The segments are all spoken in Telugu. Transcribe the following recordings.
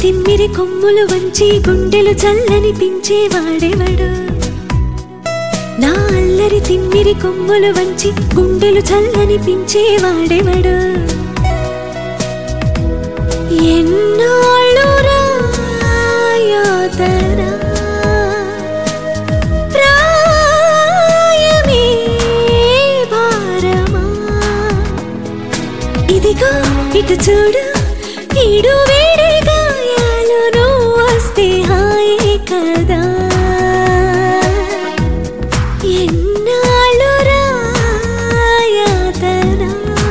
తిమ్మిరి కొమ్ములు వంచి గుండెలు చల్లనిపించేవాడెవడు నా అల్లరి తిమ్మిరి కొమ్ములు వంచి గుండెలు చల్లనిపించేవాడెవడు ఎన్నాళ్ళు రాయాతనా ప్రాయమే భారమా ఇదిగో ఇటు చూడు ఈడు వేడి గాయాలు నువ్వు వస్తే హాయే కదా ఎన్నాళ్ళు రాయాతనా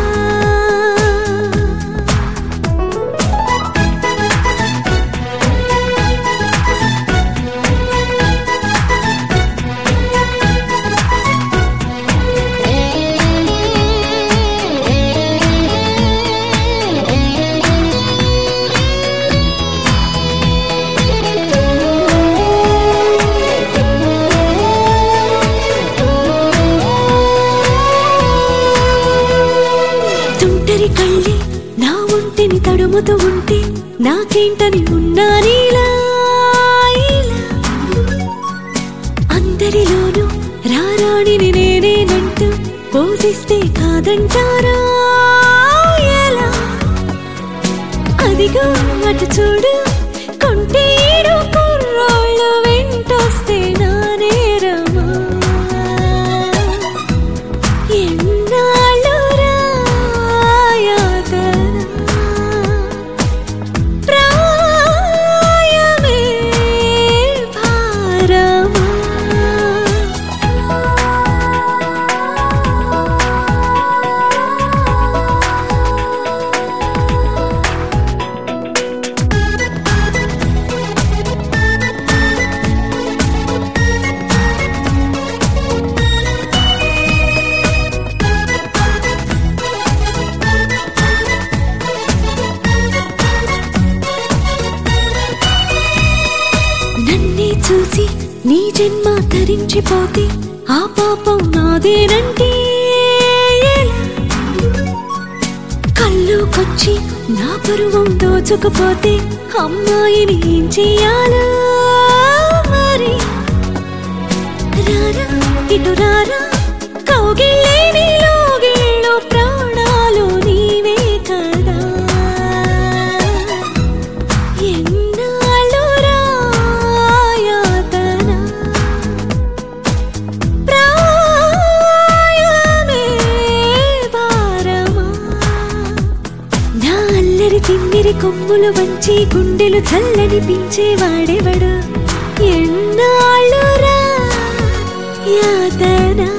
తుంటరి కళ్ళి నా ఒంటిని తడుముతూ ఉంటే నాకేంటని ఉన్నా నీలా ఇలా. అందరిలోనూ రారాణిని నేనేనంటూ పోషిస్తే కాదంటారా ఎలా అదిగో అటు చూడు కొంటే ఈడు కుర్రోళ్ళు వెంటొస్తే నా నేరమా ఎన్నాళ్ళు రాయాతనా ప్రాయమే భారమా నన్నే చూసి నీ జన్మ తరించిపోతే ఆ పాపం నాదేనంటే ఎలా? కళ్ళుకొచ్చి నా పరువం దోచుకుపోతే అమ్మాయిని ఏం చెయ్యాలో మరి రారా ఇటు రారా కౌగిళ్ళే నీలోగిళ్ళో ప్రాణాలు నీవే కదా ఎన్నాళ్ళు రాయాతనా ప్రాయమే భారమా నా అల్లరి తిమ్మిరి కొమ్ములు వంచి గుండెలు చల్లనిపించేవాడెవడు ఎన్నాళ్ళు రా యాతనా